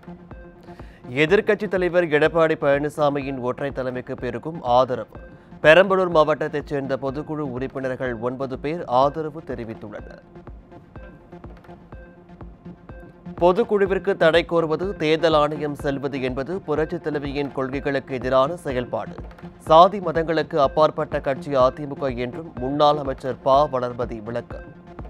எதிர்க்கட்சித் தலைவர் எடப்பாடி பழனிசாமியின் ஒற்றை தலைமைக்கு பெருகும் ஆதரவு பெரம்பலூர் மாவட்டத்தைச் சேர்ந்த பொதுக்குழு உறுப்பினர்கள் ஒன்பது பேர் ஆதரவு தெரிவித்துள்ளனர் பொதுக்குழுவிற்கு தடை கோருவது தேர்தல் ஆணையம் செல்வது என்பது புரட்சித் தலைவியின் கொள்கைகளுக்கு எதிரான செயல்பாடு சாதி மதங்களுக்கு அப்பாற்பட்ட கட்சி அதிமுக என்றும் முன்னாள் அமைச்சர் ப வளர்மதி விளக்கம்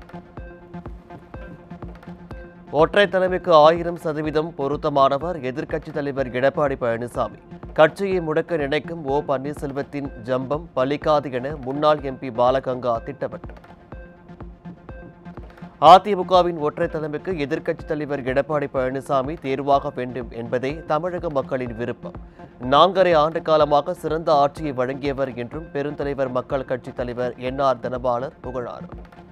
ஒற்றை தலைமைக்கு ஆயிரம் சதவீதம் பொருத்தமானவர் எதிர்க்கட்சித் தலைவர் எடப்பாடி பழனிசாமி கட்சியை முடக்க நினைக்கும் ஓ பன்னீர்செல்வத்தின் ஜம்பம் பலிக்காது என முன்னாள் எம்பி பாலகங்கா திட்டவட்டம் அதிமுகவின் ஒற்றை தலைமைக்கு எதிர்க்கட்சித் தலைவர் எடப்பாடி பழனிசாமி தேர்வாக வேண்டும் என்பதே தமிழக மக்களின் விருப்பம் நான்கரை ஆண்டு காலமாக சிறந்த ஆட்சியை வழங்கியவர் என்றும் பெருந்தலைவர் மக்கள் கட்சித் தலைவர் என் ஆர் தனபாலர் புகழார்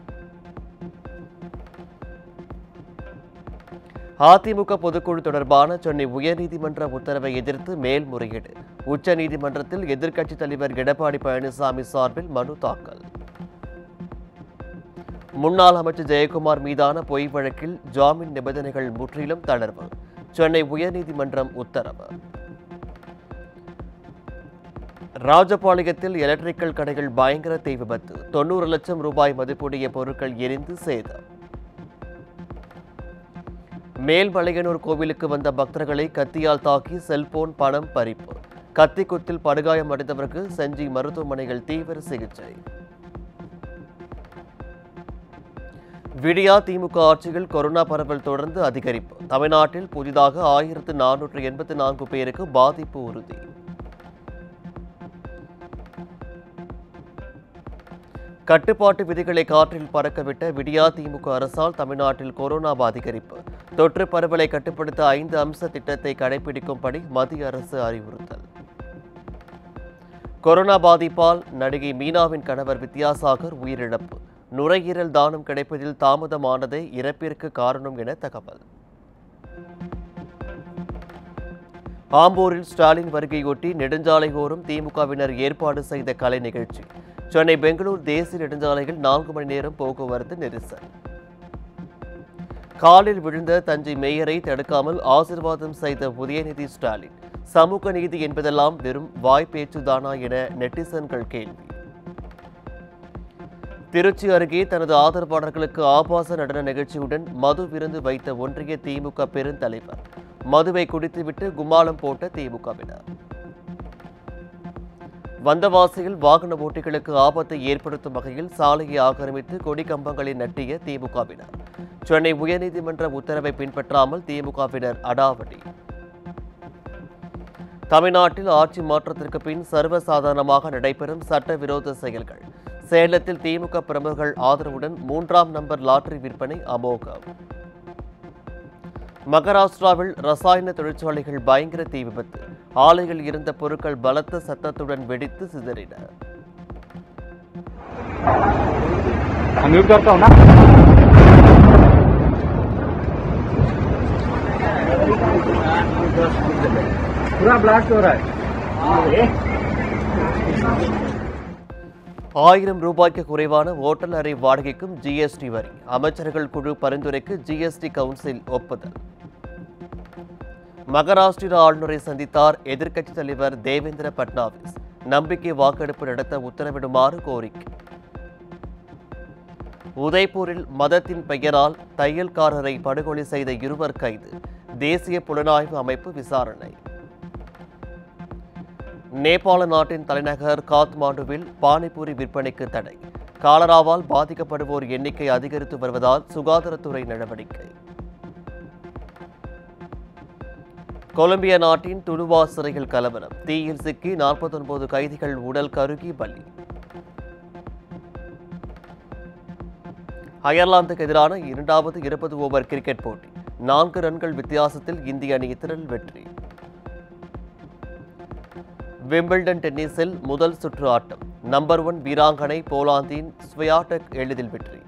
அதிமுக பொதுக்குழு தொடர்பான சென்னை உயர்நீதிமன்ற உத்தரவை எதிர்த்து மேல்முறையீடு உச்சநீதிமன்றத்தில் எதிர்க்கட்சித் தலைவர் எடப்பாடி பழனிசாமி சார்பில் மனு தாக்கல் முன்னாள் அமைச்சர் ஜெயக்குமார் மீதான பொய் வழக்கில் ஜாமீன் நிபந்தனைகள் முற்றிலும் தளர்வு சென்னை உயர்நீதிமன்றம் உத்தரவு ராஜபாளையத்தில் எலக்ட்ரிக்கல் கடைகள் பயங்கர தீ விபத்து தொண்ணூறு லட்சம் ரூபாய் மதிப்புடைய பொருட்கள் எரிந்து சேதம் மேல்மலையனூர் கோவிலுக்கு வந்த பக்தர்களை கத்தியால் தாக்கி செல்போன் பணம் பறிப்பு கத்திக்குத்தில் படுகாயம் அடைந்தவருக்கு செஞ்சி மருத்துவமனையில் தீவிர சிகிச்சை விடியா திமுக ஆட்சியில் கொரோனா பரவல் தொடர்ந்து அதிகரிப்பு தமிழ்நாட்டில் புதிதாக ஆயிரத்து நானூற்று எண்பத்தி நான்கு பேருக்கு பாதிப்பு உறுதி கட்டுப்பாட்டு விதிகளை காற்றில் பறக்கவிட்ட விடியா திமுக அரசால் தமிழ்நாட்டில் கொரோனா அதிகரிப்பு தொற்று பரவலை கட்டுப்படுத்த ஐந்து அம்ச திட்டத்தை கடைபிடிக்கும்படி மத்திய அரசு அறிவுறுத்தல் கொரோனா பாதிப்பால் நடிகை மீனாவின் கணவர் வித்யாசாகர் உயிரிழப்பு நுரையீரல் தானம் கிடைப்பதில் தாமதமானதே இறப்பிற்கு காரணம் என தகவல் ஆம்பூரில் ஸ்டாலின் வருகையொட்டி நெடுஞ்சாலையோரம் திமுகவினர் ஏற்பாடு செய்த கலை நிகழ்ச்சி சென்னை பெங்களூர் தேசிய நெடுஞ்சாலையில் நான்கு மணி நேரம் போக்குவரத்து நெரிசல் காலில் விழுந்த தஞ்சை மேயரை தடுக்காமல் ஆசிர்வாதம் செய்த உதயநிதி ஸ்டாலின் சமூக நீதி என்பதெல்லாம் வெறும் வாய்ப்பேச்சுதானா என நெட்டிசன்கள் கேள்வி திருச்சி அருகே தனது ஆதரவாளர்களுக்கு ஆபாச நடன நிகழ்ச்சியுடன் மது விருந்து வைத்த ஒன்றிய திமுக பெருந்தலைவர் மதுவை குடித்துவிட்டு கும்மாளம் போட்ட திமுகவினர் வந்தவாசியில் வாகன ஓட்டிகளுக்கு ஆபத்தை ஏற்படுத்தும் வகையில் சாலையை ஆக்கிரமித்து கொடி கம்பங்களை நட்டிய திமுகவினர் சென்னை உயர்நீதிமன்ற உத்தரவை பின்பற்றாமல் திமுகவினர் அடாவடி தமிழ்நாட்டில் ஆட்சி மாற்றத்திற்கு பின் சர்வசாதாரணமாக நடைபெறும் சட்டவிரோத செயல்கள் சேலத்தில் திமுக பிரமுகர்கள் ஆதரவுடன் மூன்றாம் நம்பர் லாட்டரி விற்பனை அமோகம் மகாராஷ்டிராவில் ரசாயன தொழிற்சாலைகள் பயங்கர தீ விபத்து ஆலையில் இருந்த பொருட்கள் பலத்த சத்தத்துடன் வெடித்து சிதறின म्यूट करता हूँ ना पूरा ब्लास्ट हो रहा है ஆயிரம் ரூபாய்க்கு குறைவான ஓட்டல் அறை வாடகைக்கும் ஜிஎஸ்டி வரி அமைச்சர்கள் குழு பரிந்துரைக்கு ஜிஎஸ்டி கவுன்சில் ஒப்புதல் மகாராஷ்டிரா ஆளுநரை சந்தித்தார் எதிர்க்கட்சித் தலைவர் தேவேந்திர பட்னாவிஸ் நம்பிக்கை வாக்கெடுப்பு நடத்த உத்தரவிடுமாறு கோரிக்கை உதய்பூரில் மதத்தின் பெயரால் தையல்காரரை படுகொலை செய்த இருவர் கைது தேசிய புலனாய்வு அமைப்பு விசாரணை நேபாள நாட்டின் தலைநகர் காத்மாண்டுவில் பானிபூரி விற்பனைக்கு தடை காலராவால் பாதிக்கப்படுவோர் எண்ணிக்கை அதிகரித்து வருவதால் சுகாதாரத்துறை நடவடிக்கை கொலம்பியா நாட்டின் துலுவா சிறையில் கலவரம் தீயில் சிக்கி 49 கைதிகள் உடல் கருகி பலி அயர்லாந்துக்கு எதிரான இரண்டாவது இருபது ஓவர் கிரிக்கெட் போட்டி நான்கு ரன்கள் வித்தியாசத்தில் இந்திய அணி திரள் வெற்றி விம்பிள்டன் டென்னிஸில் முதல் சுற்று ஆட்டம் நம்பர் ஒன் வீராங்கனை போலாந்தின் ஸ்வியாடெக் எளிதில் வெற்றி